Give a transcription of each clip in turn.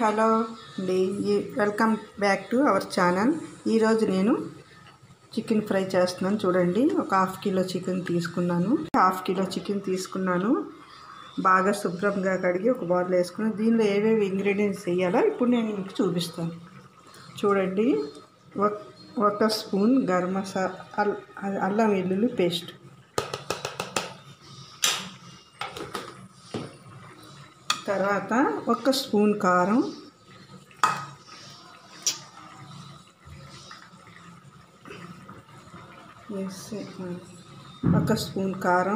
hello అండి ఈ- welcome back to our channel ఈరోజు నేను చికెన్ ఫ్రై చేస్తున్నాను చూడండి ఒక హాఫ్ కిలో చికెన్ తీసుకున్నాను హాఫ్ కిలో చికెన్ తీసుకున్నాను బాగా శుభ్రంగా కడిగి ఒక బౌల్లో వేసుకున్నాను దీనిలో ఏవేవి ఇంగ్రీడియంట్స్ వేయాలో ఇప్పుడు నేను మీకు చూపిస్తాను చూడండి ఒక ఒక స్పూన్ గరం మసాలా అల్లం వెల్లుల్లి పేస్ట్ తర్వాత ఒక స్పూన్ కారం వేసి ఒక స్పూన్ కారం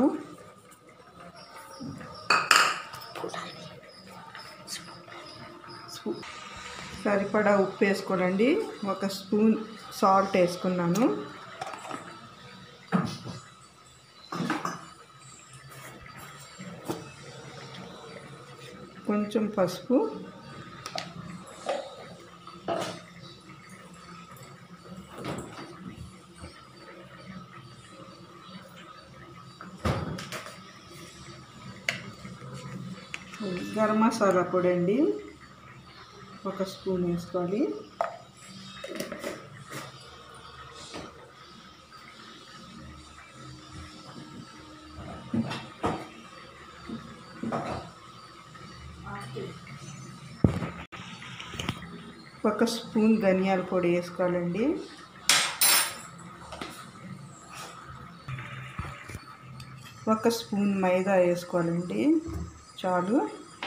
స్పూ- సరిపడా ఉప్పు వేసుకోనండి ఒక స్పూన్ సాల్ట్ వేసుకున్నాను కొంచెం పసుపు గరం మసాలా పొడి అండి ఒక స్పూన్ వేసుకోవాలి ఒక స్పూన్ ధనియాల పొడి వేసుకోవాలండి ఒక స్పూన్ మైదా వేసుకోవాలండి చాలు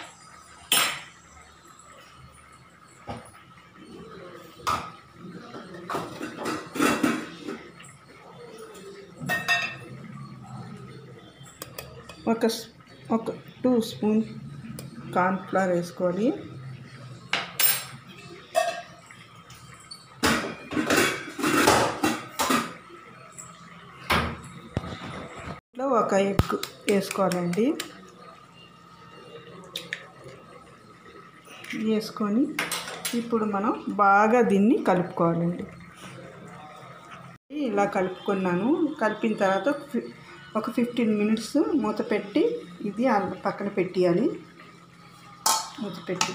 ఒక స్- ఒక టూ స్పూన్ కార్న్ఫ్లవర్ వేసుకోవాలి ఇంట్లో ఒక ఎగ్ వేసుకోవాలండి వేసుకొని ఇప్పుడు మనం బాగా దీన్ని కలుపుకోవాలండి ఇలా కలుపుకున్నాను కలిపిన తర్వాత ఫి- ఒక ఫిఫ్టీన్ మినిట్స్ మూత పెట్టి ఇది అల్ల- పక్కన పెట్టేయాలి మూత పెట్టి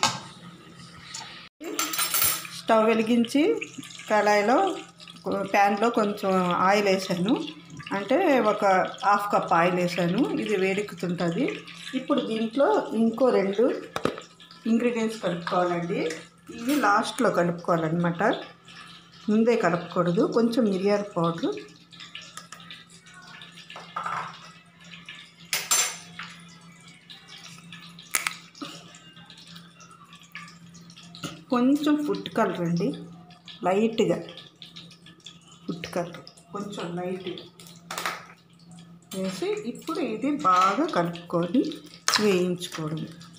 స్టవ్ వెలిగించి కళాయిలో ప్యాన్లో కొంచెం ఆయిల్ వేసాను అంటే ఒక హాఫ్ కప్ ఆయిల్ వేసాను ఇది వేడెక్కుతుంటుంది ఇప్పుడు దీంట్లో ఇంకో రెండు ఇంగ్రీడియంట్స్ కలుపుకోవాలండి ఇవి లాస్ట్లో కలుపుకోవాలన్నమాట ముందే కలపకూడదు కొంచెం మిరియాల పౌడర్ కొంచెం ఫుడ్ కలర్ అండి లైట్గా ఫుడ్ కలర్ కొంచెం లైట్గా వేసి ఇప్పుడు ఇది బాగా కలుపుకొని వేయించుకోవడం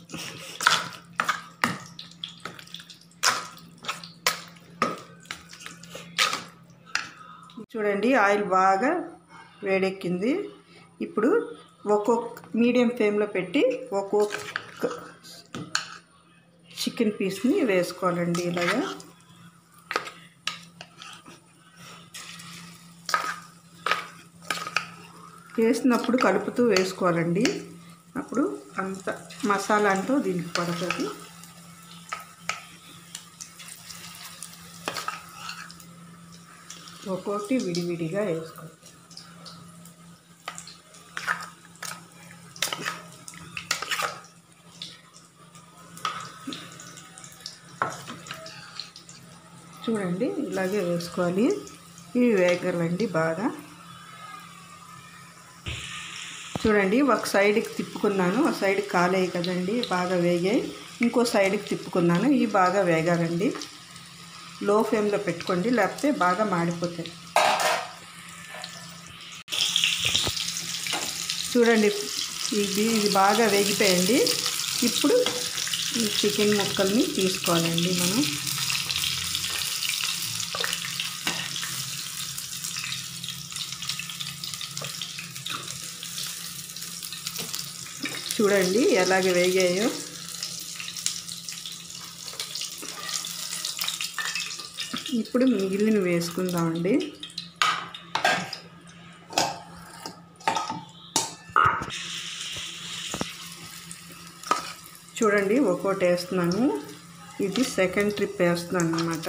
చూడండి ఆయిల్ బాగా వేడెక్కింది ఇప్పుడు ఒక్కొక్క మీడియం ఫ్లేమ్లో పెట్టి ఒక్కొక్క చికెన్ పీస్ని వేసుకోవాలండి ఇలాగా వేసినప్పుడు కలుపుతూ వేసుకోవాలండి అప్పుడు అంత మసాలా అంటూ దీనికి పడుతుంది ఒక్కొక్కటి విడివిడిగా వేసుకోవాలి చూడండి ఇలాగే వేసుకోవాలి ఇవి వేగాలండి బాగా చూడంండి ఒక సైడ్కి తిప్పుకున్నాను ఒక సైడ్కి కాలేయి కదండి బాగా వేగాయి ఇంకో సైడ్కి తిప్పుకున్నాను ఇవి బాగా వేగాలండి లో ఫ్లేమ్లో పెట్టుకోండి లేకపోతే బాగా మాడిపోతాయి చూడండి ఇది ఇది బాగా వేగిపోయండి ఇప్పుడు ఈ చికెన్ ముక్కల్ని తీసుకోవాలండి మనం చూడండి ఎలాగ వేగాయో ఇప్పుడు మిగిలిన వేసుకుందామండి చూడండి ఒక్కోటి వేస్తున్నాను ఇది సెకండ్ ట్రిప్ వేస్తున్నాను అనమాట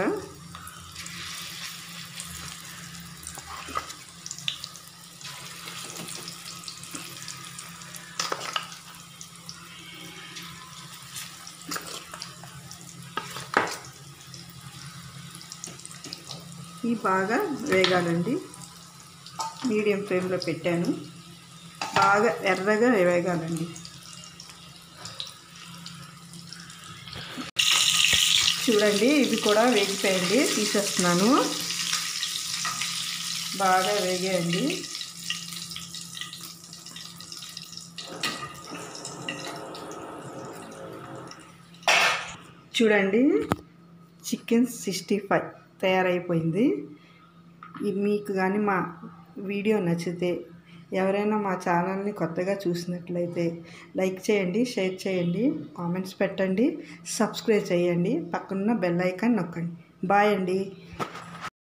ఇవి బాగా వేగాలండి మీడియం ఫ్లేమ్లో పెట్టాను బాగా ఎర్రగా వేగాలండి చూడండి ఇది కూడా వేగిపోయింది తీసేస్తున్నాను బాగా వేగేయండి చూడండి చికెన్ సిక్స్టీ ఫైవ్ తయారైపోయింది ఇది మీకు కానీ మా వీడియో నచ్చితే ఎవరైనా మా ఛానల్ని కొత్తగా చూసినట్లయితే లైక్ చేయండి షేర్ చేయండి కామెంట్స్ పెట్టండి సబ్స్క్రైబ్ చేయండి పక్కనున్న బెల్ ఐకాన్ నొక్కండి బాయ్ అండి